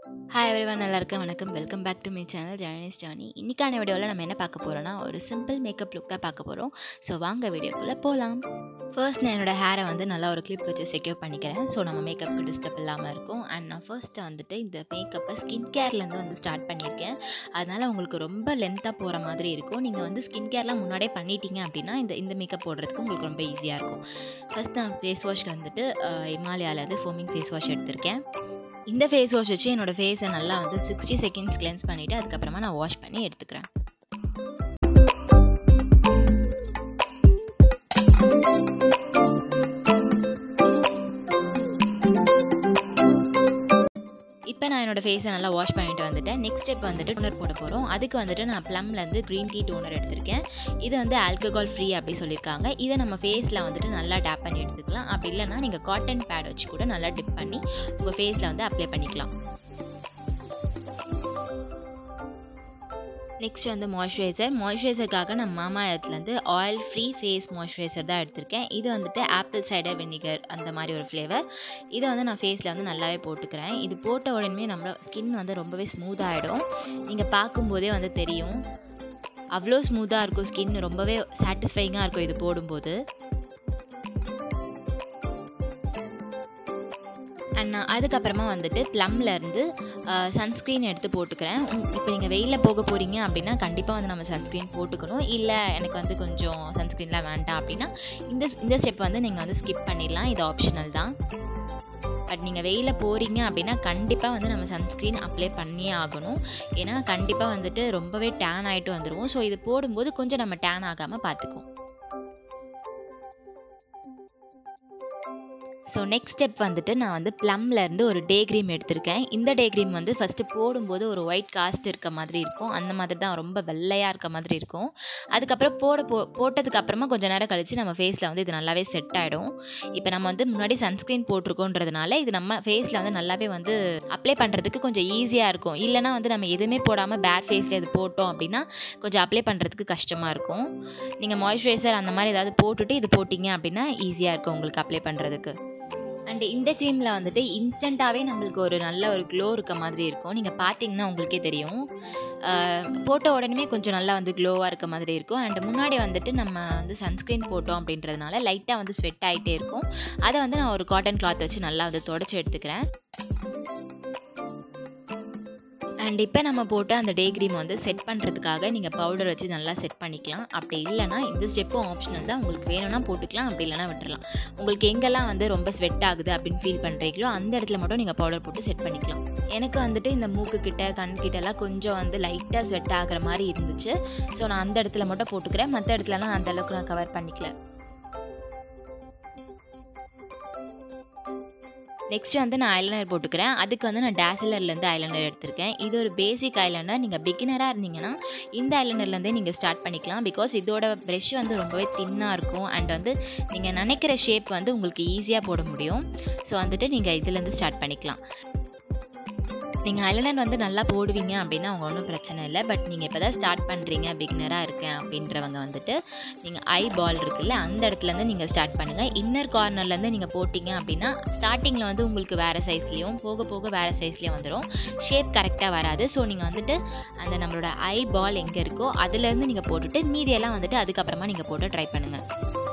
Hi everyone நல்லா இருக்கேன் வணக்கம் welcome back to my channel ஜெர்னிஸ் ஜானி இன்றைக்கான வீடியோவில் நம்ம என்ன பார்க்க போகிறோம்னா ஒரு சிம்பிள் மேக்கப் லுக் தான் பார்க்க போகிறோம் ஸோ வாங்க வீடியோக்குள்ளே போகலாம் ஃபர்ஸ்ட் நான் என்னோடய ஹேரை வந்து நல்லா ஒரு கிளிப் வச்சு செக்யூர் பண்ணிக்கிறேன் ஸோ நம்ம மேக்கப்புக்கு டிஸ்டர்ப் இல்லாமல் இருக்கும் அண்ட் நான் ஃபர்ஸ்ட்டு வந்துட்டு இந்த மேக்கப்பை ஸ்கின் கேர்லேருந்து வந்து ஸ்டார்ட் பண்ணியிருக்கேன் அதனால் உங்களுக்கு ரொம்ப லென்த்தாக போகிற மாதிரி இருக்கும் நீங்கள் வந்து ஸ்கின் கேர்லாம் முன்னாடியே பண்ணிட்டீங்க அப்படின்னா இந்த இந்த மேக்கப் போடுறதுக்கு உங்களுக்கு ரொம்ப ஈஸியாக இருக்கும் ஃபர்ஸ்ட் நான் ஃபேஸ் வாஷ்க்கு வந்துட்டு இமாலயாவிலேருந்து ஃபோமிங் ஃபேஸ் வாஷ் எடுத்திருக்கேன் இந்த ஃபேஸ் வாஷ் வச்சு என்னோடய ஃபேஸை நல்லா வந்து சிக்ஸ்டி செகண்ட்ஸ் கிளென்ஸ் பண்ணிவிட்டு அதுக்கப்புறமா நான் வாஷ் பண்ணி எடுத்துக்கிறேன் இப்போ நான் என்னோடய ஃபேஸை நல்லா வாஷ் பண்ணிட்டு வந்துட்டேன் நெக்ஸ்ட் ஸ்டெப் வந்துட்டு டோனர் போட போகிறோம் அதுக்கு வந்துட்டு நான் ப்ளம்லேருந்து க்ரீன் டீ டோனர் எடுத்திருக்கேன் இது வந்து ஆல்கஹால் ஃப்ரீ அப்படி சொல்லியிருக்காங்க இதை நம்ம ஃபேஸில் வந்துட்டு நல்லா டேப் பண்ணி எடுத்துக்கலாம் அப்படி இல்லைனா நீங்கள் காட்டன் பேட் வச்சு கூட நல்லா டிப் பண்ணி உங்கள் ஃபேஸில் வந்து அப்ளை பண்ணிக்கலாம் நெக்ஸ்ட் வந்து மாய்ஸ்சரைசர் மாய்ஸ்சரைசருக்காக நான் மாமா இடத்துலேருந்து ஆயில் ஃப்ரீ ஃபேஸ் மாய்ஸ்சரைசர் தான் எடுத்திருக்கேன் இது வந்துட்டு ஆப்பிள் சைடர் வினிகர் அந்த மாதிரி ஒரு ஃப்ளேவர் இதை வந்து நான் ஃபேஸில் வந்து நல்லாவே போட்டுக்கிறேன் இது போட்ட உடனே நம்ம ஸ்கின் வந்து ரொம்பவே ஸ்மூத் ஆகிடும் நீங்கள் பார்க்கும்போதே வந்து தெரியும் அவ்வளோ ஸ்மூத்தாக இருக்கும் ஸ்கின் ரொம்பவே சாட்டிஸ்ஃபைங்காக இருக்கும் இது போடும்போது அண்ட் நான் அதுக்கப்புறமா வந்துட்டு ப்ளம்லேருந்து சன்ஸ்க்ரீன் எடுத்து போட்டுக்கிறேன் இப்போ நீங்கள் வெயிலில் போக போகிறீங்க அப்படின்னா கண்டிப்பாக வந்து நம்ம சன்ஸ்க்ரீன் போட்டுக்கணும் இல்லை எனக்கு வந்து கொஞ்சம் சன்ஸ்க்ரீன்லாம் வேண்டாம் அப்படின்னா இந்த இந்த ஸ்டெப் வந்து நீங்கள் வந்து ஸ்கிப் பண்ணிடலாம் இது ஆப்ஷனல் தான் பட் நீங்கள் வெயிலில் போகிறீங்க அப்படின்னா கண்டிப்பாக வந்து நம்ம சன்ஸ்க்ரீன் அப்ளை பண்ணியே ஆகணும் ஏன்னா கண்டிப்பாக வந்துட்டு ரொம்பவே டேன் ஆகிட்டு வந்துடுவோம் ஸோ இது போடும்போது கொஞ்சம் நம்ம டேன் ஆகாமல் பார்த்துக்குவோம் ஸோ நெக்ஸ்ட் ஸ்டெப் வந்துட்டு நான் வந்து ப்ளம்லேருந்து ஒரு டே க்ரீம் எடுத்திருக்கேன் இந்த டே க்ரீம் வந்து ஃபஸ்ட்டு போடும்போது ஒரு ஒயிட் காஸ்ட் இருக்க மாதிரி இருக்கும் அந்த மாதிரி தான் ரொம்ப வெள்ளையாக இருக்க மாதிரி இருக்கும் அதுக்கப்புறம் போட போ போட்டதுக்கப்புறமா கொஞ்சம் நேரம் கழித்து நம்ம ஃபேஸில் வந்து இது நல்லாவே செட் ஆகிடும் இப்போ நம்ம வந்து முன்னாடி சன்ஸ்க்ரீன் போட்டிருக்கோன்றதுனால இது நம்ம ஃபேஸில் வந்து நல்லாவே வந்து அப்ளை பண்ணுறதுக்கு கொஞ்சம் ஈஸியாக இருக்கும் இல்லைனா வந்து நம்ம எதுவுமே போடாமல் பேர் ஃபேஸில் இது போட்டோம் அப்படின்னா கொஞ்சம் அப்ளை பண்ணுறதுக்கு கஷ்டமாக இருக்கும் நீங்கள் மாய்ஸ்சரைசர் அந்த மாதிரி ஏதாவது போட்டுட்டு இது போட்டிங்க அப்படின்னா ஈஸியாக இருக்கும் உங்களுக்கு அப்ளை பண்ணுறதுக்கு அண்ட் இந்த க்ரீமில் வந்துட்டு இன்ஸ்டண்ட்டாகவே நம்மளுக்கு ஒரு நல்ல ஒரு க்ளோ இருக்க மாதிரி இருக்கும் நீங்கள் பார்த்தீங்கன்னா உங்களுக்கே தெரியும் போட்ட உடனே கொஞ்சம் நல்லா வந்து க்ளோவாக இருக்க மாதிரி இருக்கும் அண்ட் முன்னாடி வந்துட்டு நம்ம வந்து சன்ஸ்க்ரீன் போட்டோம் அப்படின்றதுனால லைட்டாக வந்து ஸ்வெட் ஆகிட்டே இருக்கும் அதை வந்து நான் ஒரு காட்டன் கிளாத் வச்சு நல்லா வந்து தொடச்சி எடுத்துக்கிறேன் அண்ட் இப்போ நம்ம போட்டு அந்த டே க்ரீம் வந்து செட் பண்ணுறதுக்காக நீங்கள் பவுடர் வச்சு நல்லா செட் பண்ணிக்கலாம் அப்படி இல்லைனா இந்த ஸ்டெப்பும் ஆப்ஷனல் தான் உங்களுக்கு வேணும்னா போட்டுக்கலாம் அப்படி இல்லைனா விட்டுறலாம் உங்களுக்கு எங்கெல்லாம் வந்து ரொம்ப ஸ்வெட் ஆகுது அப்படின்னு ஃபீல் பண்ணுறீங்களோ அந்த இடத்துல மட்டும் நீங்கள் பவுடர் போட்டு செட் பண்ணிக்கலாம் எனக்கு வந்துட்டு இந்த மூக்கு கிட்ட கண் கிட்டலாம் கொஞ்சம் வந்து லைட்டாக ஸ்வெட் ஆகிற மாதிரி இருந்துச்சு ஸோ நான் அந்த இடத்துல மட்டும் போட்டுக்கிறேன் மற்ற இடத்துலலாம் அந்த அளவுக்கு நான் கவர் பண்ணிக்கல நெக்ஸ்ட் வந்து நான் ஐலைனர் போட்டுக்கிறேன் அதுக்கு வந்து நான் டேசிலர்லேருந்து ஐலைனர் எடுத்திருக்கேன் இது ஒரு பேசிக் ஐலைனர் நீங்கள் பிகினராக இருந்தீங்கன்னா இந்த ஐலைனர்லேருந்தே நீங்கள் ஸ்டார்ட் பண்ணிக்கலாம் பிகாஸ் இதோட ப்ரெஷ் வந்து ரொம்பவே தின்னாக இருக்கும் அண்ட் வந்து நீங்கள் நினைக்கிற ஷேப் வந்து உங்களுக்கு ஈஸியாக போட முடியும் ஸோ வந்துட்டு நீங்கள் இதுலேருந்து ஸ்டார்ட் பண்ணிக்கலாம் நீங்கள் ஐலைனர் வந்து நல்லா போடுவீங்க அப்படின்னா அவங்க ஒன்றும் பிரச்சனை இல்லை பட் நீங்கள் இப்போ தான் ஸ்டார்ட் பண்ணுறீங்க பிகினராக இருக்கேன் அப்படின்றவங்க வந்துட்டு நீங்கள் ஐ பால் இருக்குல்ல அந்த இடத்துலேருந்து நீங்கள் ஸ்டார்ட் பண்ணுங்கள் இன்னர் கார்னர்லேருந்து நீங்கள் போட்டிங்க அப்படின்னா ஸ்டார்டிங்கில் வந்து உங்களுக்கு வேறு சைஸ்லேயும் போக போக வேறு சைஸ்லேயும் வந்துடும் ஷேப் கரெக்டாக வராது ஸோ நீங்கள் வந்துட்டு அந்த நம்மளோட ஐ பால் எங்கே இருக்கோ அதுலேருந்து நீங்கள் போட்டுட்டு மீதியெல்லாம் வந்துட்டு அதுக்கப்புறமா நீங்கள் போட்டு ட்ரை பண்ணுங்கள்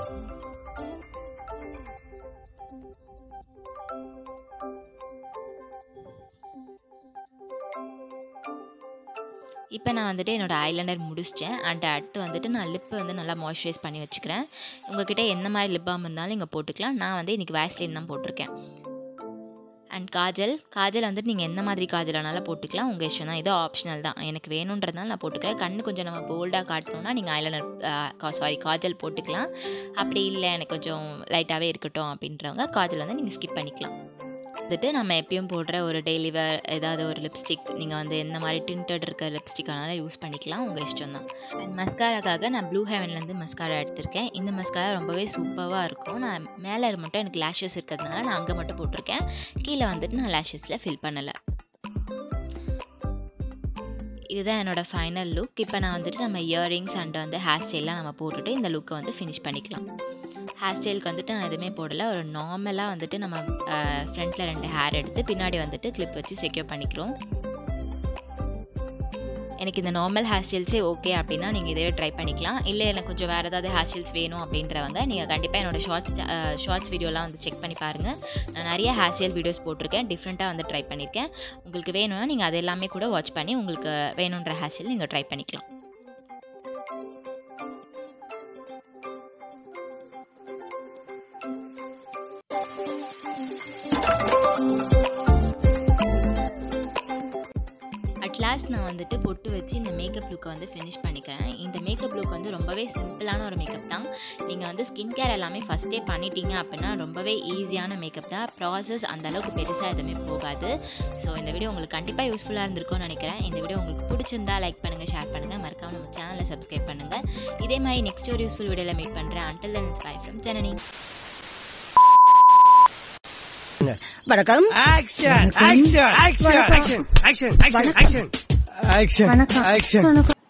இப்போ நான் வந்துட்டு என்னோடய ஐலைனர் முடிச்சிட்டேன் அண்ட் அடுத்து வந்துட்டு நான் லிப்பை வந்து நல்லா மாய்ஸ்சரைஸ் பண்ணி வச்சுக்கிறேன் உங்ககிட்ட என்ன மாதிரி லிப் பாம் இருந்தாலும் நீங்கள் போட்டுக்கலாம் நான் வந்து இன்றைக்கி வேஸ்லின் தான் போட்டிருக்கேன் அண்ட் காஜல் காஜல் வந்துட்டு நீங்கள் எந்த மாதிரி காஜல் ஆனாலும் போட்டுக்கலாம் உங்கள் இஷ்டம் தான் இது ஆப்ஷனல் தான் எனக்கு வேணுன்றதுனால நான் போட்டுக்கிறேன் கண்ணு கொஞ்சம் நம்ம போல்டாக காட்டணும்னா நீங்கள் ஐலைனர் சாரி காஜல் போட்டுக்கலாம் அப்படி இல்லை எனக்கு கொஞ்சம் லைட்டாகவே இருக்கட்டும் அப்படின்றவங்க காஜல் வந்து நீங்கள் ஸ்கிப் பண்ணிக்கலாம் வந்துட்டு நம்ம எப்பயும் போடுற ஒரு டெய்லி வேர் ஏதாவது ஒரு லிப்ஸ்டிக் நீங்கள் வந்து எந்த மாதிரி டிண்டட் இருக்க லிப்ஸ்டிக் ஆனாலும் யூஸ் பண்ணிக்கலாம் உங்கள் இஷ்டம் தான் அண்ட் மஸ்காராக்காக நான் ப்ளூ ஹெவன்லேருந்து மஸ்காரா எடுத்திருக்கேன் இந்த மஸ்காரா ரொம்பவே சூப்பராக இருக்கும் நான் மேலே மட்டும் எனக்கு லேஷஸ் இருக்கிறதுனால நான் அங்கே மட்டும் போட்டிருக்கேன் கீழே வந்துட்டு நான் லேஷஸில் ஃபில் பண்ணலை இதுதான் என்னோடய ஃபைனல் லுக் இப்போ நான் வந்துட்டு நம்ம இயரிங்ஸ் அண்ட் வந்து ஹேர் ஸ்டைல்லாம் நம்ம போட்டுட்டு இந்த லுக்கை வந்து ஃபினிஷ் பண்ணிக்கலாம் ஹேர் ஸ்டைலுக்கு வந்துட்டு நான் எதுவுமே போடலை ஒரு நார்மலாக வந்துட்டு நம்ம ஃப்ரண்ட்டில் ரெண்டு ஹேர் எடுத்து பின்னாடி வந்துட்டு கிளிப் வச்சு செக்யூர் பண்ணிக்கிறோம் எனக்கு இந்த நார்மல் ஹேர் ஸ்டைல்ஸே ஓகே அப்படின்னா நீங்கள் இதே ட்ரை பண்ணிக்கலாம் இல்லை எனக்கு கொஞ்சம் வேறு ஏதாவது ஹேர் ஸ்டைல்ஸ் வேணும் அப்படின்றவங்க நீங்கள் கண்டிப்பாக என்னோட ஷார்ட்ஸ் ஷார்ட்ஸ் வீடியோலாம் வந்து செக் பண்ணி பாருங்கள் நான் நிறைய ஹேர் ஸ்டைல் வீடியோஸ் போட்டிருக்கேன் டிஃப்ரெண்ட்டாக வந்து ட்ரை பண்ணியிருக்கேன் உங்களுக்கு வேணும்னா நீங்கள் அது எல்லாமே கூட வாட்ச் பண்ணி உங்களுக்கு வேணுன்ற ஹேர் ஸ்டைல் நீங்கள் ட்ரை பண்ணிக்கலாம் அட் லாஸ்ட் நான் வந்துட்டு பொட்டு வச்சு இந்த மேக்கப் லுக்கை வந்து ஃபினிஷ் பண்ணிக்கிறேன் இந்த மேக்கப் லுக் வந்து ரொம்பவே சிம்பிளான ஒரு மேக்கப் தான் நீங்கள் வந்து ஸ்கின் கேர் எல்லாமே ஃபஸ்ட்டே பண்ணிட்டீங்க அப்படின்னா ரொம்பவே ஈஸியான மேக்கப் தான் ப்ராசஸ் அந்த அளவுக்கு பெருசாக எதுவுமே போகாது ஸோ இந்த வீடியோ உங்களுக்கு கண்டிப்பாக யூஸ்ஃபுல்லாக இருந்திருக்கும்னு நினைக்கிறேன் இந்த வீடியோ உங்களுக்கு பிடிச்சிருந்தா லைக் பண்ணுங்கள் ஷேர் பண்ணுங்கள் மறக்காம நம்ம சேனலை சப்ஸ்கிரைப் பண்ணுங்கள் இதே மாதிரி நெக்ஸ்ட் ஒரு யூஸ்ஃபுல் வீடியோவில் மீட் பண்ணுறேன் until then bye from Janani வணக்கம் Action! Action! Action! Action! Action! Action! Action! வணக்கம் Action! வணக்கம்